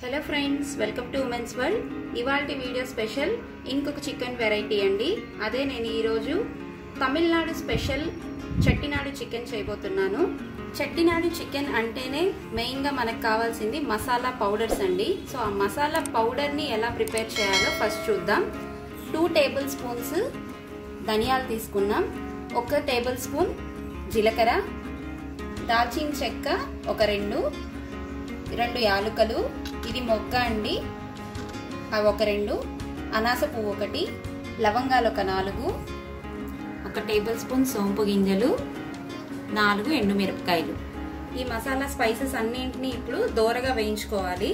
hello friends welcome to women's world ఇవాళ video special ఇంకొక chicken variety అండి అదే నేను ఈరోజు తమిళనాడు స్పెషల్ చెట్టినాడు చికెన్ చేయబోతున్నాను చెట్టినాడు చికెన్ అంటేనే మెయిన్గా మనకు కావాల్సింది మసాలా పౌడర్స్ అండి సో ఆ మసాలా పౌడర్ని ఎలా ప్రిపేర్ చేయాలో ఫస్ట్ చూద్దాం టూ టేబుల్ స్పూన్స్ ధనియాలు తీసుకున్నాం ఒక టేబుల్ స్పూన్ జీలకర్ర దాల్చిన చెక్క ఒక రెండు రెండు యాలుకలు ఇది మొగ్గ అండి అవి ఒక రెండు అనాస పువ్వు ఒకటి లవంగాలు ఒక నాలుగు ఒక టేబుల్ స్పూన్ సోంపు గింజలు నాలుగు ఎండుమిరపకాయలు ఈ మసాలా స్పైసెస్ అన్నింటినీ ఇప్పుడు దోరగా వేయించుకోవాలి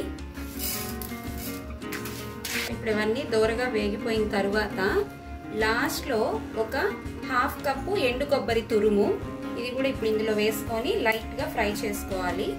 ఇప్పుడు ఇవన్నీ దోరగా వేగిపోయిన తర్వాత లాస్ట్లో ఒక హాఫ్ కప్పు ఎండు కొబ్బరి తురుము ఇది కూడా ఇప్పుడు ఇందులో వేసుకొని లైట్గా ఫ్రై చేసుకోవాలి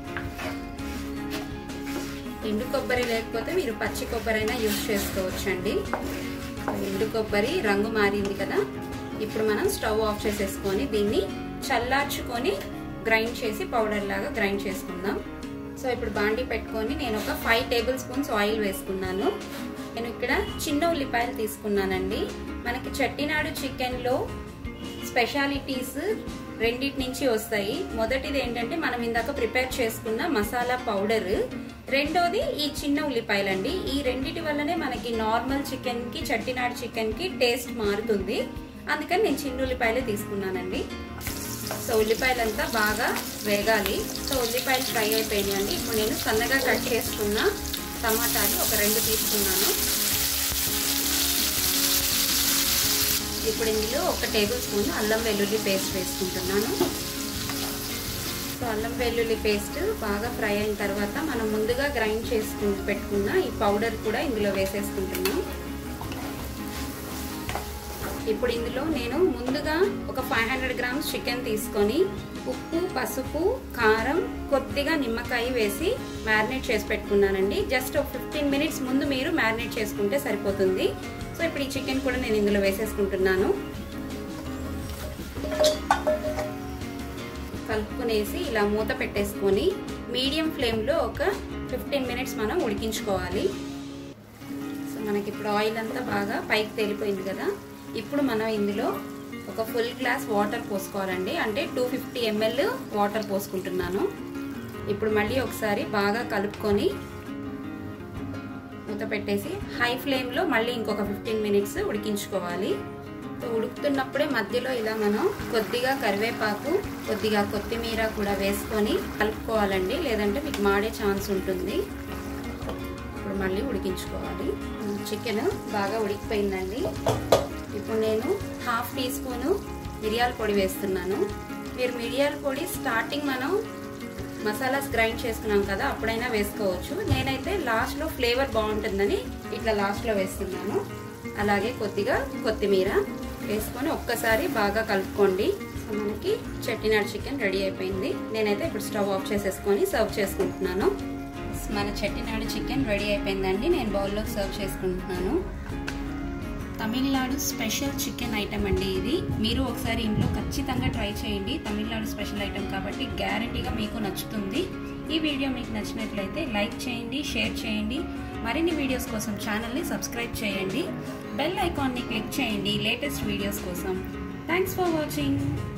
ఎండు కొబ్బరి లేకపోతే మీరు పచ్చి కొబ్బరి అయినా యూజ్ చేసుకోవచ్చండి ఎండు కొబ్బరి రంగు మారింది కదా ఇప్పుడు మనం స్టవ్ ఆఫ్ చేసేసుకొని దీన్ని చల్లార్చుకొని గ్రైండ్ చేసి పౌడర్ లాగా గ్రైండ్ చేసుకుందాం సో ఇప్పుడు బాండి పెట్టుకొని నేను ఒక ఫైవ్ టేబుల్ స్పూన్స్ ఆయిల్ వేసుకున్నాను నేను ఇక్కడ చిన్న ఉల్లిపాయలు తీసుకున్నానండి మనకి చట్టినాడు చికెన్లో స్పెషాలిటీస్ రెండింటి నుంచి వస్తాయి మొదటిది ఏంటంటే మనం ఇందాక ప్రిపేర్ చేసుకున్న మసాలా పౌడర్ రెండోది ఈ చిన్న ఉల్లిపాయలండి ఈ రెండిటి వల్లనే మనకి నార్మల్ చికెన్కి చట్టినాడు చికెన్కి టేస్ట్ మారుతుంది అందుకని నేను చిన్న ఉల్లిపాయలే తీసుకున్నానండి సో ఉల్లిపాయలంతా బాగా వేగాలి సో ఉల్లిపాయలు ఫ్రై అయిపోయినాయండి ఇప్పుడు నేను సన్నగా కట్ చేసుకున్న టమాటాలు ఒక రెండు తీసుకున్నాను ఇప్పుడు ఇందులో ఒక టేబుల్ స్పూన్ అల్లం వెల్లుల్లి పేస్ట్ వేసుకుంటున్నాను సో అల్లం వెల్లుల్లి పేస్ట్ బాగా ఫ్రై అయిన తర్వాత మనం ముందుగా గ్రైండ్ చేసుకుని పెట్టుకున్న ఈ పౌడర్ కూడా ఇందులో వేసేసుకుంటున్నాం ఇప్పుడు ఇందులో నేను ముందుగా ఒక ఫైవ్ హండ్రెడ్ గ్రామ్స్ చికెన్ తీసుకొని ఉప్పు పసుపు కారం కొద్దిగా నిమ్మకాయ వేసి మ్యారినేట్ చేసి పెట్టుకున్నానండి జస్ట్ ఒక ఫిఫ్టీన్ మినిట్స్ ముందు మీరు మ్యారినేట్ చేసుకుంటే సరిపోతుంది సో ఇప్పుడు ఈ చికెన్ కూడా నేను ఇందులో వేసేసుకుంటున్నాను కలుపుకునేసి ఇలా మూత పెట్టేసుకొని మీడియం ఫ్లేమ్లో ఒక ఫిఫ్టీన్ మినిట్స్ మనం ఉడికించుకోవాలి సో మనకి ఇప్పుడు ఆయిల్ అంతా బాగా పైకి తేలిపోయింది కదా ఇప్పుడు మనం ఇందులో ఒక ఫుల్ గ్లాస్ వాటర్ పోసుకోవాలండి అంటే టూ ఫిఫ్టీ ఎంఎల్ వాటర్ పోసుకుంటున్నాను ఇప్పుడు మళ్ళీ ఒకసారి బాగా కలుపుకొని మూత పెట్టేసి హై ఫ్లేమ్లో మళ్ళీ ఇంకొక ఫిఫ్టీన్ మినిట్స్ ఉడికించుకోవాలి సో ఉడుకుతున్నప్పుడే మధ్యలో ఇలా మనం కొద్దిగా కరివేపాకు కొద్దిగా కొత్తిమీర కూడా వేసుకొని కలుపుకోవాలండి లేదంటే మీకు మాడే ఛాన్స్ ఉంటుంది ఇప్పుడు మళ్ళీ ఉడికించుకోవాలి చికెన్ బాగా ఉడికిపోయిందండి ఇప్పుడు నేను హాఫ్ టీ స్పూను మిరియాల పొడి వేస్తున్నాను మీరు మిరియాల పొడి స్టార్టింగ్ మనం మసాలాస్ గ్రైండ్ చేసుకున్నాం కదా అప్పుడైనా వేసుకోవచ్చు నేనైతే లాస్ట్లో ఫ్లేవర్ బాగుంటుందని ఇట్లా లాస్ట్లో వేస్తున్నాను అలాగే కొద్దిగా కొత్తిమీర వేసుకొని ఒక్కసారి బాగా కలుపుకోండి సో మనకి చెట్టినాడు చికెన్ రెడీ అయిపోయింది నేనైతే ఇప్పుడు స్టవ్ ఆఫ్ చేసేసుకొని సర్వ్ చేసుకుంటున్నాను మన చెట్టినాడు చికెన్ రెడీ అయిపోయిందండి నేను బౌల్లో సర్వ్ చేసుకుంటున్నాను తమిళనాడు స్పెషల్ చికెన్ ఐటమ్ అండి ఇది మీరు ఒకసారి ఇంట్లో ఖచ్చితంగా ట్రై చేయండి తమిళనాడు స్పెషల్ ఐటమ్ కాబట్టి గ్యారంటీగా మీకు నచ్చుతుంది ఈ వీడియో మీకు నచ్చినట్లయితే లైక్ చేయండి షేర్ చేయండి మరిన్ని వీడియోస్ కోసం ఛానల్ని సబ్స్క్రైబ్ చేయండి బెల్ ఐకాన్ని క్లిక్ చేయండి లేటెస్ట్ వీడియోస్ కోసం థ్యాంక్స్ ఫర్ వాచింగ్